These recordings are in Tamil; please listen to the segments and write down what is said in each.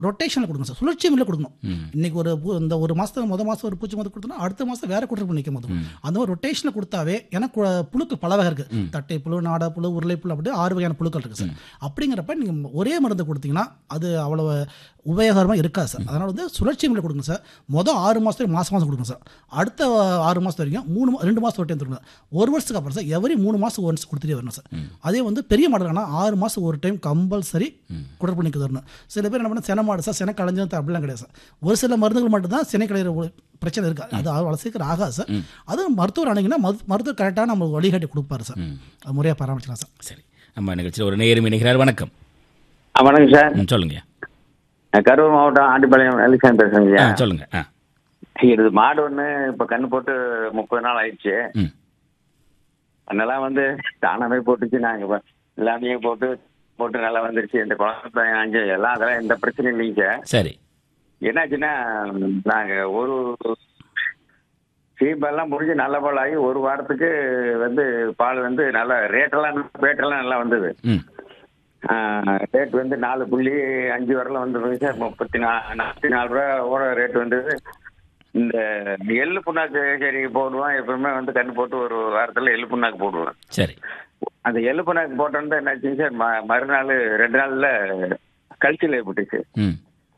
ரொட்டேஷனில் கொடுங்க சார் சுழற்சி முறையில் கொடுக்கணும் இன்னைக்கு ஒரு பூ- இந்த ஒரு மாதத்துக்கு முத மாதம் ஒரு பூச்சி மருந்து கொடுத்தோம்னா அடுத்த மாதம் வேற குற்றப்பு நிற்கும் போது அந்த மாதிரி ரொட்டேஷனில் கொடுத்தாவே ஏன்னா கு- புழுக்கள் பல வகை இருக்குது தட்டை புழு நாடா புழு உருளை புழு அப்படி ஆறு வகையான புழுக்கள் இருக்குது சார் அப்படிங்கிறப்ப நீங்கள் ஒரே மருந்து கொடுத்தீங்கன்னா அது அவ்வளவு உபயோகரமாக இருக்காது சார் அதனால் வந்து சுழற்சி முறையில் கொடுங்க சார் மொதல் ஆறு மாதத்துக்கு மாதம் மாதம் கொடுங்க சார் அடுத்த ஆறு மாதம் வரைக்கும் மூணு மா- ரெண்டு மாதம் ஒரு டைம் கொடுங்க ஒரு வருஷத்துக்கு அப்புறம் சார் எவரி மூணு மாதம் ஒன்ஸ் கொடுத்துட்டே வரணும் சார் அதே வந்து பெரிய மாடுனா ஆறு மாதம் ஒரு டைம் கம்பல்சரி குடற்பு நிற்க வரணும் சில பேர் என்ன பண்ண சென மாடு சார் சென களைஞ்சது அப்படிலாம் கிடையாது சார் ஒரு சில மருந்துகள் மட்டும்தான் செனை களையிற ஒரு பிரச்சனை இருக்கு அது அவ்வளோ சீக்கிரம் ஆகாது சார் அது மருத்துவர் அணுகினா மரு மருத்துவர் கரெக்டாக நம்ம வழிகாட்டி கொடுப்பாரு சார் அது முறையாக பராமரிக்கலாம் சார் சரி நம்ம நிகழ்ச்சியில் ஒரு நேரம் இணைகிறார் வணக்கம் ஆ, வணக்கம் சார் ம், சொல்லுங்கய்யா நான் கரூர் மாவட்டம் ஆண்டிப்பாளையம் எலிசாமி பேசுறேங்க ஆ ஐயா. சொல்லுங்க ஆ இது மாடு ஒன்று இப்போ கண்ணு போட்டு முப்பது நாள் ஆயிடுச்சு ம் அதெல்லாம் வந்து தானாவே போட்டுச்சு நாங்கள் இப்போ எல்லாமே போட்டு போட்டு நல்லா வந்துருச்சு இந்த குழந்தை அஞ்சு எல்லாம் அதெல்லாம் எந்த பிரச்சனையும் இல்லைங்க சார் சரி என்னாச்சுன்னா நாங்கள் ஒரு சீப்பெல்லாம் முடிஞ்சு நல்ல பால் ஆகி ஒரு வாரத்துக்கு வந்து பால் வந்து நல்லா ரேட்டெல்லாம் ரேட்டெல்லாம் நல்லா வந்தது ம் ரேட் வந்து நாலு புள்ளி அஞ்சு வரல வந்துருங்க சார் முப்பத்தி நா நாற்பத்தி நாலு ரூபா ஓட ரேட் வந்தது இந்த எள்ளு புண்ணாக்கு சரி போடுவேன் எப்பவுமே வந்து கண்ணு போட்டு ஒரு வாரத்தில் எள்ளு புண்ணாக்கு போடுவேன் சரி அந்த எள்ளு புண்ணாக்கு போட்டோன்னு என்னாச்சுங்க சார் ம- மறுநாள் ரெண்டு நாளில் கழிச்சல் ஏற்பட்டுச்சு ம்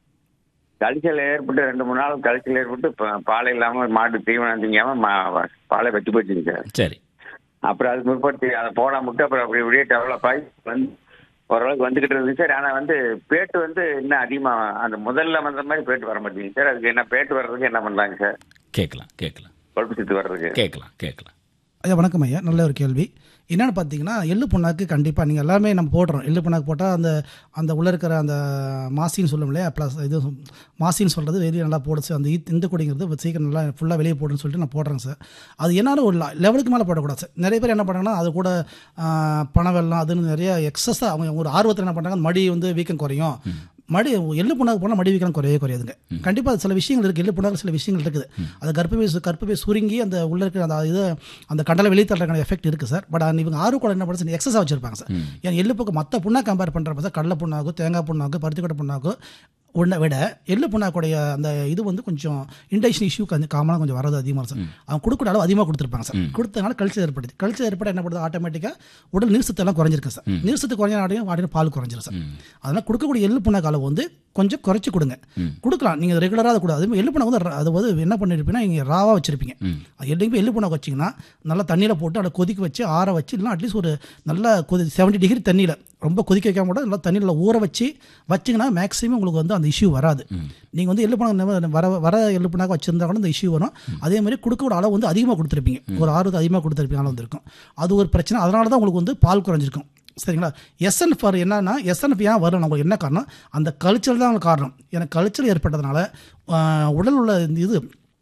கழிச்சல் ஏற்பட்டு ரெண்டு மூணு நாள் கழிச்சல் ஏற்பட்டு ப- பால் இல்லாமல் மாடு தீவனம் திங்காம மா- பாலை வெட்டி போச்சுங்க சார் சரி அப்புறம் அதுக்கு முற்படுத்தி அதை போடாம விட்டு அப்புறம் அப்படி இப்படியே டெவலப் ஆகி வந்து ஓரளவுக்கு வந்துகிட்டு இருந்துச்சு சார் ஆனால் வந்து பேட்டு வந்து இன்னும் அதிகமாக அந்த முதல்ல வந்த மாதிரி பேட்டு வர மாட்டேங்குது சார் அதுக்கு என்ன பேட்டு வர்றதுக்கு என்ன பண்ணலாங்க சார் கேட்கலாம் கேட்கலாம் கொழுப்பு சத்து வர்றதுக்கு கேட்கலாம் கேட்கலாம் ஐயா வணக்கம் ஐயா நல்ல ஒரு கேள்வி என்னென்னு பார்த்தீங்கன்னா எள்ளு புண்ணாக்கு கண்டிப்பாக நீங்கள் எல்லாமே நம்ம போடுறோம் எள்ளு புண்ணாக்கு போட்டால் அந்த அந்த உள்ளே இருக்கிற அந்த மாசின்னு சொல்லும் இல்லையா ப்ளஸ் இது மாசின்னு சொல்கிறது வெளியே நல்லா போடுச்சு அந்த ஈத் இந்த கொடிங்கிறது சீக்கிரம் நல்லா ஃபுல்லாக வெளியே போடுன்னு சொல்லிட்டு நான் போடுறேன் சார் அது என்னால் ஒரு லெவலுக்கு மேலே போடக்கூடாது சார் நிறைய பேர் என்ன பண்ணுறாங்கன்னா அது கூட ஆ, பணம் வெள்ளம் அதுன்னு நிறைய எக்ஸஸாக அவங்க ஒரு ஆர்வத்தில் என்ன பண்ணுறாங்க மடி வந்து வீக்கம் குறையும் மடி எள்ளு புண்ணாக்கு போனால் மடி வீக்கம் குறையவே குறையாதுங்க கண்டிப்பாக சில விஷயங்கள் இருக்குது எள்ளு புண்ணாக்கு சில விஷயங்கள் இருக்குது அது கர்ப்பப்பை சு- கர்ப்பப்பை சுருங்கி அந்த உள்ள இருக்கிற அந்த இது அந்த கடலை வெளியே தள்ளுறதுக்கான எஃபெக்ட் இருக்குது சார் பட் இவங்க ஆர்வக்கூட என்ன பண்ணுறது எக்ஸஸாக வச்சிருப்பாங்க சார் ஏன் எள்ளு பக்கம் மற்ற புண்ணாக்கு கம்பேர் பண்ணுறப்ப சார் கடலை புண்ணாக்கு தேங்காய் புண்ணாக்கு பருத்திக்கொட்டை புண்ணாக்கு உன்னை விட எள்ளு புண்ணாக்குடைய அந்த இது வந்து கொஞ்சம் இன்டைஷன் இஷ்யூ கொஞ்சம் காமனாக கொஞ்சம் வரது அதிகமாக சார் அவங்க கொடுக்குற அளவு அதிகமாக கொடுத்துருப்பாங்க சார் கொடுத்தனால கழிச்சல் ஏற்படுது கழிச்சல் ஏற்பட என்ன பண்ணுறது ஆட்டோமேட்டிக்காக உடல் நீர்சத்து எல்லாம் குறைஞ்சிருக்கு சார் நீர்சத்து குறைஞ்ச நாடையும் வாடியும் பால் குறைஞ்சிரும் சார் அதனால் கொடுக்கக்கூடிய எள்ளு புண்ணாக்கு அளவு வந்து கொஞ்சம் குறைச்சி கொடுங்க கொடுக்கலாம் நீங்கள் ரெகுலராக அதை கூட அது எள்ளு புண்ணாக்கு வந்து ர- அது வந்து என்ன பண்ணிருப்பீங்கன்னா நீங்கள் ராவாக வச்சிருப்பீங்க அது எள்ளுக்கு எள்ளு புண்ணாக்கு வச்சிங்கன்னா நல்லா தண்ணியில் போட்டு அதை கொதிக்க வச்சு ஆற வச்சு இல்லைனா அட்லீஸ்ட் ஒரு நல்ல கொதி செவன்ட்டி டிகிரி தண்ணியில் ரொம்ப கொதிக்க வைக்காம கூட நல்லா தண்ணியில் ஊற வச்சு வச்சிங்கன்னா மேக்ஸிமம் உங்களுக்கு வந்து அந்த இஷ்யூ வராது நீங்கள் வந்து எள்ளு புண்ணாக்கு வர வர எள்ளு புண்ணாக்கு வச்சிருந்தா கூட இந்த இஷ்யூ வரும் அதே மாதிரி கொடுக்கக்கூடிய அளவு வந்து அதிகமாக கொடுத்துருப்பீங்க ஒரு ஆர்வத்தை அதிகமாக கொடுத்துருப்பீங்க அளவு வந்திருக்கும் அது ஒரு பிரச்சனை அதனால தான் உங்களுக்கு வந்து பால் குறைஞ்சிருக்கும் சரிங்களா எஸ்என் ஃபார் என்னன்னா எஸ்என்எஃப் ஏன் வரும் உங்களுக்கு என்ன காரணம் அந்த கல்ச்சர் தான் காரணம் எனக்கு கல்ச்சர் ஏற்பட்டதுனால ஆஹ், உடல் உள்ள இந்த இது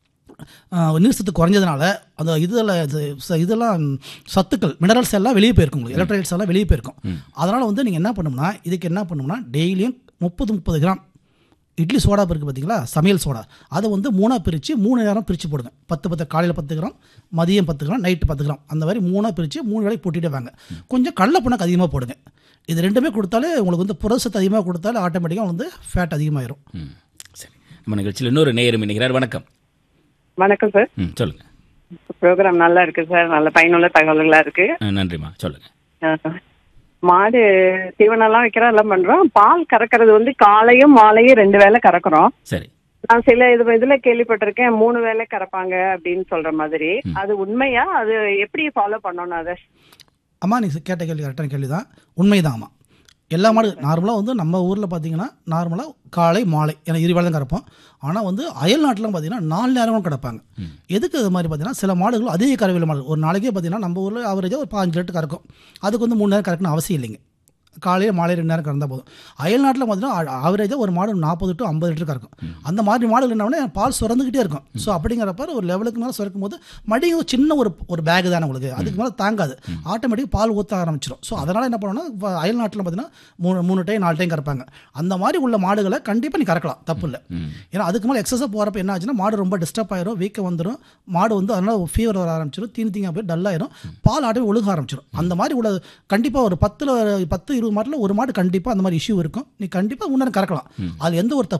ஆஹ், நீர் சத்து குறைஞ்சதுனால அந்த இதில் இதெல்லாம் சத்துக்கள் மினரல்ஸ் எல்லாம் வெளியே போயிருக்கும் உங்களுக்கு எலக்ட்ரைட்ஸ் எல்லாம் வெளியே போயிருக்கும் அதனால் வந்து நீங்கள் என்ன பண்ணணும்னா இதுக்கு என்ன பண்ணணும்னா டெய்லியும் முப்பது முப்பது கிராம் இட்லி சோடா இருக்குது பார்த்தீங்களா சமையல் சோடா அதை வந்து மூணாக பிரித்து மூணு நேரம் பிரித்து போடுங்க பத்து பத்து காலையில் பத்து கிராம் மதியம் பத்து கிராம் நைட்டு பத்து கிராம் அந்த மாதிரி மூணாக பிரித்து மூணு வேலைக்கு போட்டுட்டே வாங்க கொஞ்சம் கடலை புண்ணாக்கு அதிகமாக போடுங்க இது ரெண்டுமே கொடுத்தாலே உங்களுக்கு வந்து புரசத்து அதிகமாக கொடுத்தாலே ஆட்டோமேட்டிக்காக வந்து ஃபேட் அதிகமாயிரும் ம் சரி நம்ம நிகழ்ச்சியில் இன்னொரு நேரம் இணைகிறார் வணக்கம் வணக்கம் சார் ம் சொல்லுங்க ப்ரோக்ராம் நல்லா இருக்கு சார் நல்ல பயனுள்ள தகவல்களா இருக்கு ஆ, நன்றிம்மா சொல்லுங்க அஹ், மாடு தீவனம்லாம் வைக்கிறோம் எல்லாம் பண்றோம் பால் கறக்கிறது வந்து காலையும் மாலையும் ரெண்டு வேளை கறக்குறோம் சரி நான் சில இது இதுல கேள்விப்பட்டிருக்கேன் மூணு வேளை கறப்பாங்க அப்படின்னு சொல்ற மாதிரி அது உண்மையா அது எப்படி ஃபாலோ பண்ணணும் அதை அம்மா நீ கேட்ட கேள்வி கரெக்டான கேள்வி தான் உண்மைதான் அம்மா எல்லா மாடு நார்மலாக வந்து நம்ம ஊரில் பார்த்தீங்கன்னா நார்மலாக காலை மாலை ஏன்னா இரு வேளை தான் கிடப்போம் ஆனால் வந்து அயல் நாட்டிலாம் பார்த்தீங்கன்னா நாலு நேரமும் கிடப்பாங்க எதுக்கு அது மாதிரி பார்த்தீங்கன்னா சில மாடுகள் அதிக கறவையில் மாடு ஒரு நாளைக்கே பார்த்தீங்கன்னா நம்ம ஊரில் ஆவரேஜாக ஒரு பாஞ்சு லிட்டர் கறக்கும் அதுக்கு வந்து மூணு நேரம் கறக்கணும் அவசியம் இல்லைங்க காலையில் மாலை ரெண்டு நேரம் கறந்தால் போதும் அயல் நாட்டில் பார்த்தீங்கன்னா ஆவரேஜாக ஒரு மாடு நாற்பது டு ஐம்பது லிட்டர் கறக்கும் அந்த மாதிரி மாடுகள் என்ன பண்ணா, பால் சுரந்துக்கிட்டே இருக்கும் ஸோ அப்படிங்கிறப்ப ஒரு லெவலுக்கு மேலே சுரக்கும் போது மடியும் ஒரு சின்ன ஒரு ஒரு பேக் தானே உங்களுக்கு அதுக்கு மேலே தாங்காது ஆட்டோமேட்டிக் பால் ஊற்ற ஆரம்பிச்சிடும் ஸோ அதனால் என்ன பண்ணணும்னா இப்ப அயல் நாட்டில் பார்த்தீங்கன்னா மூணு மூணு டைம் நாலு டைம் கறப்பாங்க அந்த மாதிரி உள்ள மாடுகளை கண்டிப்பாக நீ கறக்கலாம் தப்பு இல்லை ஏன்னா அதுக்கு மேலே எக்ஸஸாக போகிறப்ப என்ன ஆச்சுன்னா மாடு ரொம்ப டிஸ்டர்ப் ஆயிரும் வீக்கம் வந்துடும் மாடு வந்து அதனால் ஃபீவர் வர ஆரம்பிச்சிடும் தீனி தீங்க போய் டல்லாயிரும் பால் ஆட்டமே ஒழுக ஆரம்பிச்சிடும் அந்த மாதிரி உள்ள கண்டிப்பாக ஒரு பத்தில் பத்து இருபது மாட்டில் ஒரு மாடு கண்டிப்பாக அந்த மாதிரி இஷ்யூ இருக்கும் நீ கண்டிப்பாக உன்ன கறக்கலாம் அது எந்த ஒரு